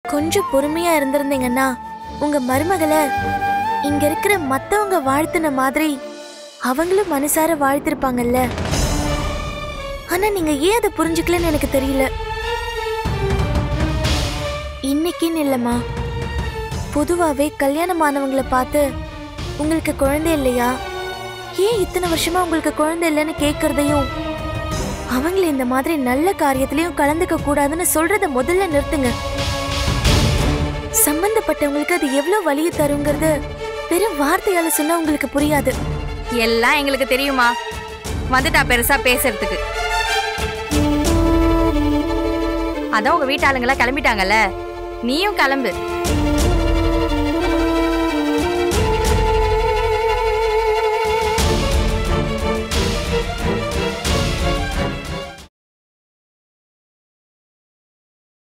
கொஞ்சம் பொறுமையா இருந்திருந்தீங்கன்னா உங்க மருமகளை இங்க இருக்கிற மத்தவங்க வாழ்த்துன மாதிரி அவங்களும் மனசார வாழ்த்திருப்பாங்கல்ல ஆனா நீங்க ஏன் அதை புரிஞ்சுக்கலன்னு எனக்கு தெரியல இன்னைக்குன்னு இல்லம்மா பொதுவாவே கல்யாணமானவங்கள பார்த்து உங்களுக்கு குழந்தை இல்லையா ஏன் இத்தனை வருஷமா உங்களுக்கு குழந்தை இல்லைன்னு கேக்குறதையும் அவங்கள இந்த மாதிரி நல்ல காரியத்திலயும் கலந்துக்க கூடாதுன்னு சொல்றத முதல்ல நிறுத்துங்க சம்பந்தப்பட்டவங்களுக்கு அது எவ்வளவு வலியை தருங்கிறது வெறும் வார்த்தையால சொன்னா உங்களுக்கு புரியாது எல்லாம் எங்களுக்கு தெரியுமா வந்துட்டா பெருசா பேசுறதுக்கு அதான் உங்க வீட்டாளுங்கெல்லாம் கிளம்பிட்டாங்கல்ல நீயும் கிளம்பு